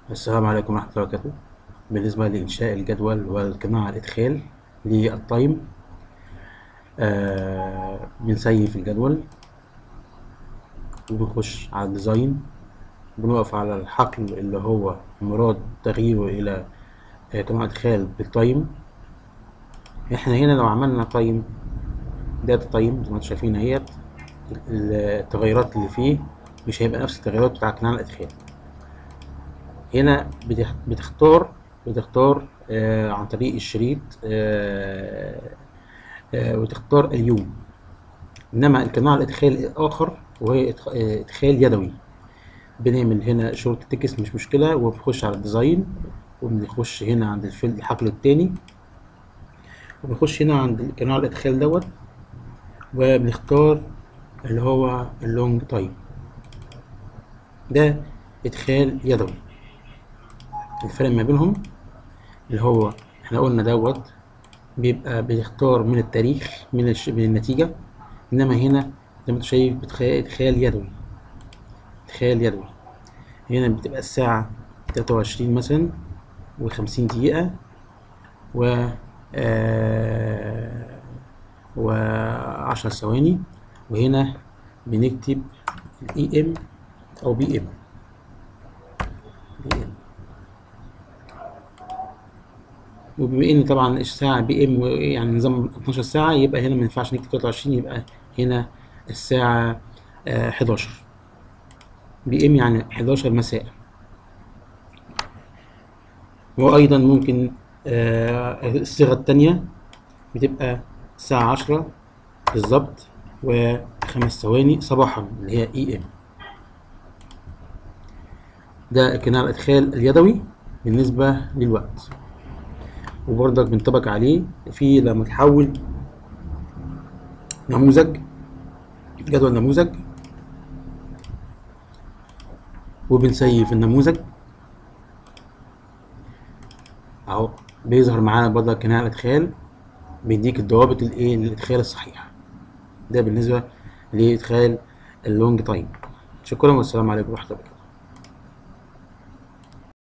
السلام عليكم ورحمة الله وبركاته بالنسبة لإنشاء الجدول والقناع الإدخال للتايم آه بنسيف الجدول وبنخش على الديزاين بنقف على الحقل اللي هو مراد تغييره إلى آه قناع إدخال بالتايم احنا هنا لو عملنا تايم داتا تايم زي ما انتم شايفين اهيت التغيرات اللي فيه مش هيبقى نفس التغيرات بتاع قناع الإدخال هنا بتخ- بتختار بتختار آه عن طريق الشريط آه آه وتختار اليوم انما القناع الادخال الاخر وهي إدخ- آه، ادخال يدوي بنعمل هنا شورت تكست مش مشكله وبنخش على الديزاين وبنخش هنا عند الفيلد الحقل التاني وبنخش هنا عند قناع الادخال دوت وبنختار اللي هو اللونج تايم ده ادخال يدوي الفرق ما بينهم اللي هو احنا قلنا دوت بيبقى بيختار من التاريخ من, الش... من النتيجة انما هنا زي ما انت شايف بتخ... ادخال يدوي ادخال يدوي هنا بتبقى الساعة تلاتة وعشرين مثلا وخمسين دقيقة و آه... وعشر ثواني وهنا بنكتب الاي ام او بي ام بي ام وبما ان طبعا الساعه بي ام يعني نظام 12 ساعه يبقى هنا ما ينفعش نكتب 23 يبقى هنا الساعه آه 11 بي ام يعني 11 مساء وايضا ممكن آه الصيغه الثانيه بتبقى الساعه 10 بالظبط وخمس ثواني صباحا اللي هي اي ام ده قناع الادخال اليدوي بالنسبه للوقت وبرضك بنطبق عليه في لما تحول نموذج جدول نموذج وبنسيف النموذج اهو بيظهر معانا برضك قناع الادخال بيديك الضوابط الايه للادخال الصحيح ده بالنسبه لادخال اللونج تايم شكرا والسلام عليكم ورحمه الله وبركاته